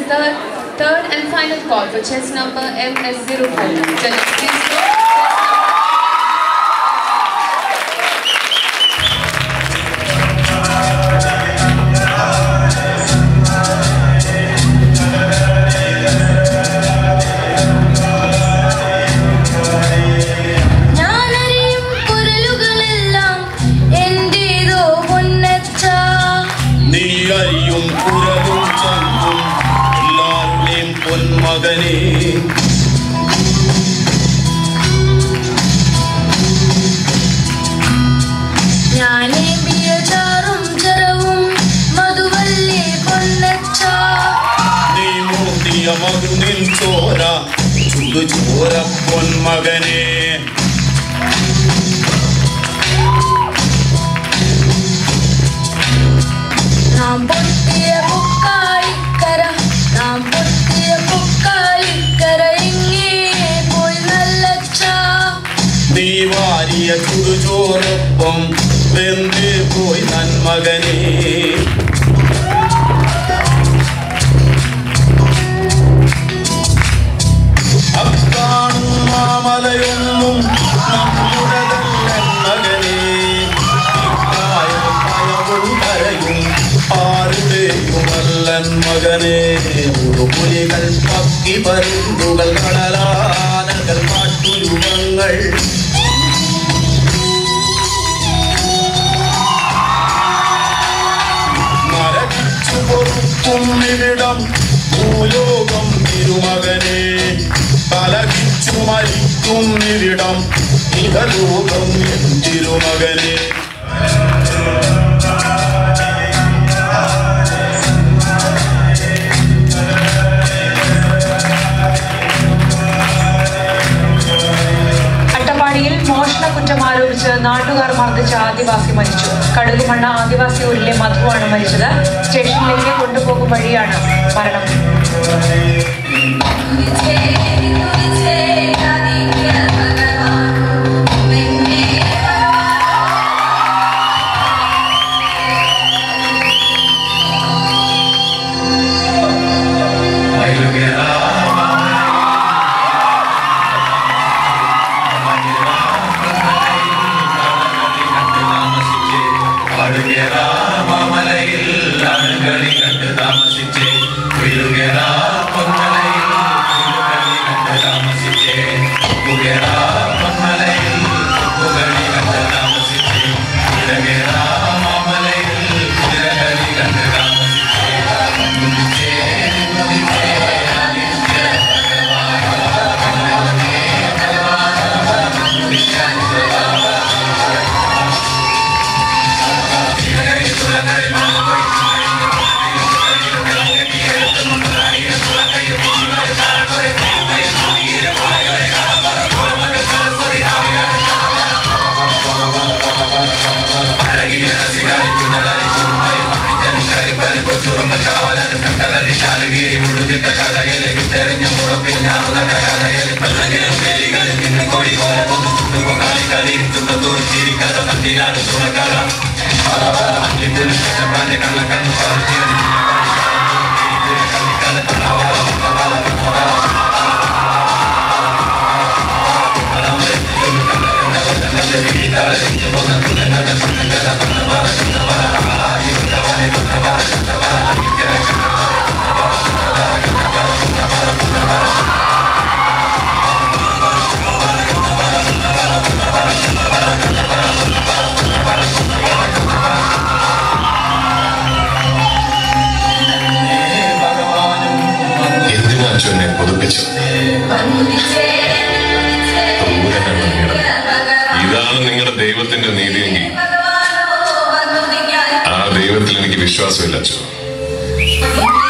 is the third and final call for chess number MS04. Judges, please go. ഞാനറിയും കുരലുകളെല്ലാം എന്റേതോ പൊന്നച്ച നീ അറിയും കുരലും ചങ്കും എല്ലാവരുടെയും പൊന്മകനെ ഞാനേമ്പിയ ചാറും ചെറവും മധുവല്ലേ പൊന്നച്ച നീ മൂട്ടിയ മകുനിൽ ചോര ചുടു ചോര പൊന്മകനെ നാം പൊട്ടിയ മുക്കാലിക്കര നാം പൊട്ടിയ മുക്കാലിക്കര എങ്ങേ പോയി നല്ലച്ച നീ വാരിയ ചുടുചോറൊപ്പം വെന്ത് പോയി നന്മകനെ അക്കാണും മാമലയൊന്നും നമ്മുടേതല്ല മകനെ ഇക്കായവും ഭയവും കരയും ആരുടെയുമല്ലൻ മകനെ പുലികൾ പക്കി പരുന്തുകൾ കടലാനകൾ കാട്ടുരുവങ്ങൾ മരവിച്ചു പൊറുക്കും ഇവിടം ഭൂലോകം തിരുമകനെ കലകിച്ചു മരിക്കും ഇവിടം ഇഹലോകം തിരുമകനെ അട്ടപ്പാടിയിൽ മോഷണ കുറ്റം ആരോപിച്ച് നാട്ടുകാർ മർദ്ദിച്ച ആദിവാസി മരിച്ചു കടുകുമണ്ണ ആദിവാസി ഊരിലെ മധുവാണ് മരിച്ചത് സ്റ്റേഷനിലേക്ക് കൊണ്ടുപോകും വഴിയാണ് മരണം എന്തിനാ അച്ഛൻ എന്നെ കൊതിപ്പിച്ചത് ക്രൂരനാണ് നിങ്ങൾ. ഇതാണ് നിങ്ങളുടെ ദൈവത്തിന്റെ നീതിയെങ്കിൽ ആ ദൈവത്തിൽ എനിക്ക് വിശ്വാസമില്ല അച്ഛൻ